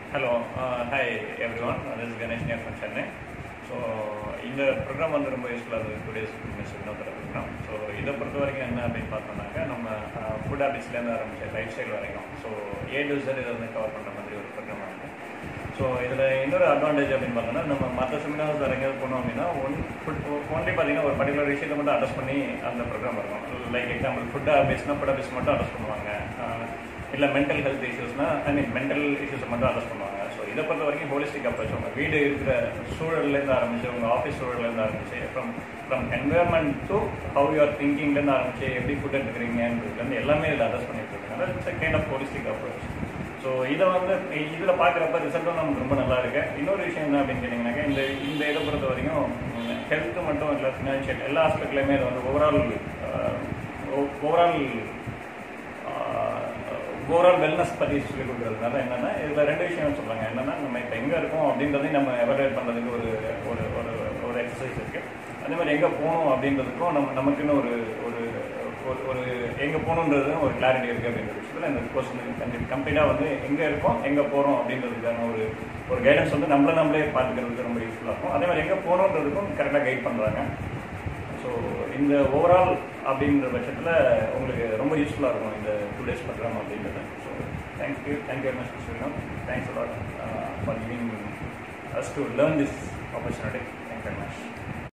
hello hi everyone this Ganesh near from Chennai so இந்த program வந்து ரொம்ப யூஸ்ஃபுல்லாக இருக்குது டூ டேஸ் மிஸ் இன்னொரு ப்ரோக்ராம் ஸோ இதை பொறுத்த வரைக்கும் என்ன அப்படின்னு பார்த்தோம்னாக்கா நம்ம ஃபுட் ஹேபிட்ஸ்லேருந்து ஆரம்பிச்சு லைஃப் ஸ்டைல் வரைக்கும் ஸோ ஏ டு Z இதை வந்து கவர் பண்ணுற மாதிரி ஒரு ப்ரோக்ராம் இருக்குது ஸோ இதில் இன்னொரு அட்வான்டேஜ் அப்படின்னு பார்த்தோம்னா நம்ம மற்ற செமினார்ஸ் வேறு எங்கேயாவது போனோம் அப்படின்னா ஒன் ஃபுட் ஒன்லி பார்த்தீங்கன்னா ஒரு பர்டிகுலர் விஷயத்தை மட்டும் அட்ரஸ் பண்ணி அந்த ப்ரோக்ராம் இருக்கும் லைக் எக்ஸாம்பிள் ஃபுட் ஹேபிட்ஸ்னால் ஃபுட் ஹேபிட்ஸ் மட்டும் அட்ரஸ் பண்ணுவாங்க இல்லை மென்டல் ஹெல்த் இஷ்யூஸ்னால் ஐ மீன் மென்டல் இஷ்யூஸை மட்டும் அட்ரஸ் பண்ணுவாங்க ஸோ இதை பொறுத்த வரைக்கும் ஹோலிஸ்டிக் அப்ரோச் உங்கள் வீடு இருக்கிற சூழல்லேருந்து ஆரம்பிச்சு உங்கள் ஆஃபீஸ் சூழல்லேருந்து ஆரம்பிச்சு from from environment to how you are திங்கிங்லேருந்து ஆரம்பிச்சு எப்படி ஃபுட் எடுத்துக்கிறீங்கன்றதுலேருந்து எல்லாமே இதில் அட்ரஸ் பண்ணிட்டு இருக்காங்க it's kind of holistic approach so இதை வந்து இதில் பார்க்குறப்ப ரிசல்ட்டும் நமக்கு ரொம்ப நல்லா இருக்கு இன்னொரு விஷயம் என்ன அப்படின்னு கேட்டிங்கனாக்கா இந்த இந்த இதை பொறுத்த வரைக்கும் ஹெல்த் மட்டும் இல்லை ஃபினான்ஷியல் எல்லா ஆஸ்பெக்ட்லையுமே இது வந்து ஓவரால் ஓவரால் ஓவரால் வெல்னஸ் பற்றி சொல்லி கொடுக்குறதுனால என்னன்னா இதில் ரெண்டு விஷயம் சொல்கிறாங்க என்னன்னா நம்ம இப்போ எங்கே இருக்கோம் அப்படின்றதையும் நம்ம எவரேட் பண்ணுறதுக்கு ஒரு ஒரு ஒரு ஒரு எக்ஸசைஸ் இருக்குது அதே மாதிரி எங்கே போகணும் அப்படின்றதுக்கும் நம்ம நமக்குன்னு ஒரு ஒரு ஒரு ஒரு எங்கே போகணுன்றது ஒரு கிளாரிட்டி இருக்குது அப்படின்ற விஷயத்தில் இந்த கோர்ஸ் வந்து கம்ப்ளீட்டாக வந்து எங்கே இருக்கோம் எங்கே போகிறோம் அப்படின்றதுக்கான ஒரு ஒரு கைடன்ஸ் வந்து நம்மள நம்மளே பார்த்துக்கிறதுக்கு ரொம்ப யூஸ்ஃபுல்லாக இருக்கும் அதே மாதிரி எங்கே போகணுன்றதுக்கும் கரெக்டாக கைட் பண்ணுறாங்க ஸோ இந்த ஓவரால் அப்படின்ற பட்சத்தில் உங்களுக்கு ரொம்ப யூஸ்ஃபுல்லாக இருக்கும் இந்த டூ டேஸ் ப்ரோக்ராம் அப்படின்றது so thank you thank you very much Sriram thanks a lot for giving us to learn this opportunity thank very much